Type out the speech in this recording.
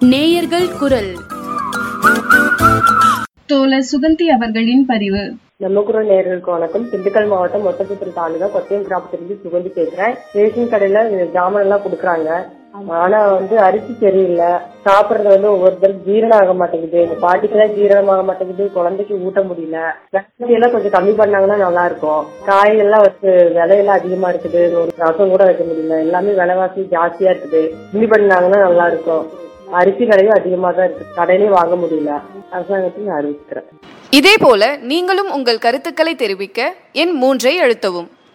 நேயர்கள் குரல் தோழர் சுகந்தி அவர்களின் பதிவு நம்ம குரல் நேர்களுக்கு வணக்கம் திண்டுக்கல் மாவட்டம் ஒட்டப்புத்தூர் தாலுகா கொத்தையம் கிராமத்திலிருந்து சுகந்தி பேசுறேன் ரேஷன் கடையில ஜாமான் எல்லாம் கொடுக்குறாங்க ஆனா வந்து அரிசி சரியில்லை சாப்பிடுறது வந்து ஒவ்வொருத்தருக்கு ஜீரணம் ஆக மாட்டேங்குது எங்க பாட்டிக்கெல்லாம் ஜீரணம் ஆக மாட்டேங்குது குழந்தைக்கு ஊட்ட முடியல விலைவாசி எல்லாம் கொஞ்சம் கம்மி பண்ணாங்கன்னா நல்லா இருக்கும் காய்கள்லாம் வந்து விலையெல்லாம் அதிகமா இருக்குது ஒரு ரசம் கூட வைக்க முடியல எல்லாமே விலைவாசி ஜாஸ்தியா இருக்குது கம்மி பண்ணாங்கன்னா நல்லா இருக்கும் அரிசி விலையும் அதிகமா தான் இருக்கு கடையிலயும் வாங்க முடியல அரசாங்கத்தையும் அறிவிக்கிறேன் இதேபோல நீங்களும் உங்கள் கருத்துக்களை தெரிவிக்க எண் மூன்றை அழுத்தவும்